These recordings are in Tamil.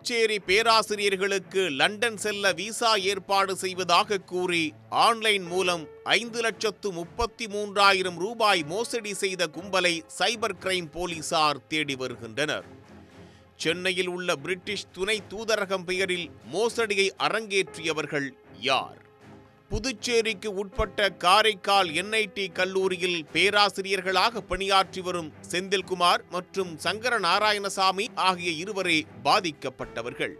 புதுச்சேரி பேராசிரியர்களுக்கு லண்டன் செல்ல விசா ஏற்பாடு செய்வதாக கூறி ஆன்லைன் மூலம் ஐந்து லட்சத்து முப்பத்தி மூன்றாயிரம் ரூபாய் மோசடி செய்த கும்பலை சைபர் கிரைம் போலீசார் தேடி வருகின்றனர் சென்னையில் உள்ள பிரிட்டிஷ் துணை தூதரகம் பெயரில் மோசடியை அரங்கேற்றியவர்கள் யார் புதுச்சேரிக்கு உட்பட்ட காரைக்கால் என்ஐடி கல்லூரியில் பேராசிரியர்களாக பணியாற்றி வரும் செந்தில்குமார் மற்றும் சங்கர நாராயணசாமி ஆகிய இருவரே பாதிக்கப்பட்டவர்கள்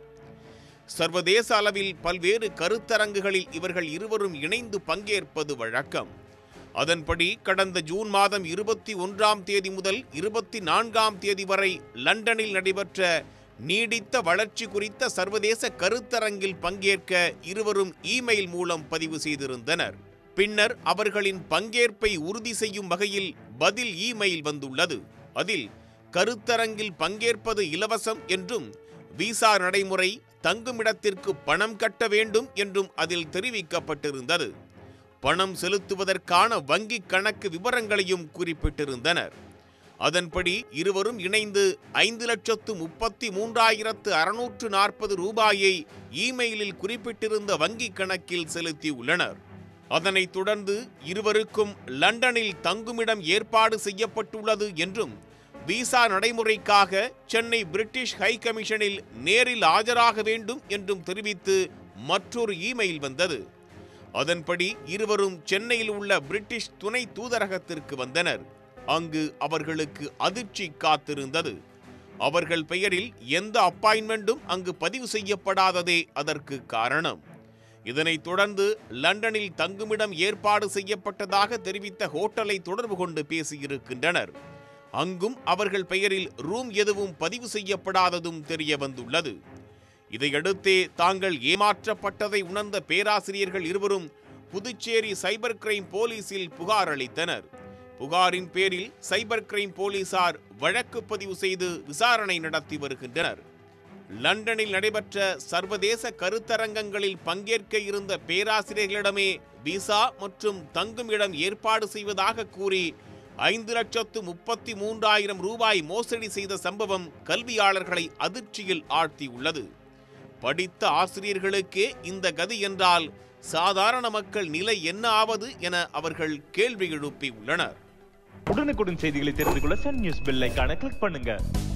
சர்வதேச அளவில் பல்வேறு கருத்தரங்குகளில் இவர்கள் இருவரும் இணைந்து பங்கேற்பது வழக்கம் அதன்படி கடந்த ஜூன் மாதம் இருபத்தி ஒன்றாம் தேதி முதல் இருபத்தி நான்காம் தேதி வரை லண்டனில் நடைபெற்ற நீடித்த வளர்ச்சி குறித்த சர்வதேச கருத்தரங்கில் பங்கேற்க இருவரும் இமெயில் மூலம் பதிவு செய்திருந்தனர் பின்னர் அவர்களின் பங்கேற்பை உறுதி செய்யும் வகையில் பதில் இமெயில் வந்துள்ளது அதில் கருத்தரங்கில் பங்கேற்பது இலவசம் என்றும் விசா நடைமுறை தங்குமிடத்திற்கு பணம் கட்ட வேண்டும் என்றும் அதில் தெரிவிக்கப்பட்டிருந்தது பணம் செலுத்துவதற்கான வங்கிக் கணக்கு விவரங்களையும் குறிப்பிட்டிருந்தனர் அதன்படி இருவரும் இணைந்து ஐந்து லட்சத்து முப்பத்தி மூன்றாயிரத்து அறுநூற்று நாற்பது ரூபாயை இமெயிலில் குறிப்பிட்டிருந்த வங்கிக் கணக்கில் செலுத்தியுள்ளனர் அதனைத் தொடர்ந்து இருவருக்கும் லண்டனில் தங்குமிடம் ஏற்பாடு செய்யப்பட்டுள்ளது என்றும் விசா நடைமுறைக்காக சென்னை பிரிட்டிஷ் ஹை கமிஷனில் நேரில் ஆஜராக வேண்டும் என்றும் தெரிவித்து மற்றொரு இமெயில் வந்தது அதன்படி இருவரும் சென்னையில் உள்ள பிரிட்டிஷ் துணை தூதரகத்திற்கு வந்தனர் அங்கு அவர்களுக்கு அதிர்ச்சி காத்திருந்தது அவர்கள் பெயரில் எந்த அப்பாயின்மெண்ட்டும் அங்கு பதிவு செய்யப்படாததே அதற்கு காரணம் இதனைத் தொடர்ந்து லண்டனில் தங்குமிடம் ஏற்பாடு செய்யப்பட்டதாக தெரிவித்த ஹோட்டலை தொடர்பு கொண்டு பேசியிருக்கின்றனர் அங்கும் அவர்கள் பெயரில் ரூம் எதுவும் பதிவு செய்யப்படாததும் தெரிய வந்துள்ளது இதையடுத்தே தாங்கள் ஏமாற்றப்பட்டதை உணர்ந்த பேராசிரியர்கள் இருவரும் புதுச்சேரி சைபர் கிரைம் போலீசில் புகார் அளித்தனர் புகாரின் பேரில் சைபர் கிரைம் போலீசார் வழக்கு பதிவு செய்து விசாரணை நடத்தி வருகின்றனர் லண்டனில் நடைபெற்ற சர்வதேச கருத்தரங்கங்களில் பங்கேற்க இருந்த பேராசிரியர்களிடமே விசா மற்றும் தங்கும் இடம் ஏற்பாடு செய்வதாக கூறி ஐந்து லட்சத்து முப்பத்தி மூன்றாயிரம் ரூபாய் மோசடி செய்த சம்பவம் கல்வியாளர்களை அதிர்ச்சியில் ஆழ்த்தியுள்ளது படித்த ஆசிரியர்களுக்கே இந்த கதி என்றால் சாதாரண மக்கள் நிலை என்ன ஆவது என அவர்கள் கேள்வி எழுப்பியுள்ளனர் உடனுக்குடன் செய்திகளை தெரிந்து கொள்ள சன் நியூஸ் பெல் ஐகானை கிளிக் பண்ணுங்க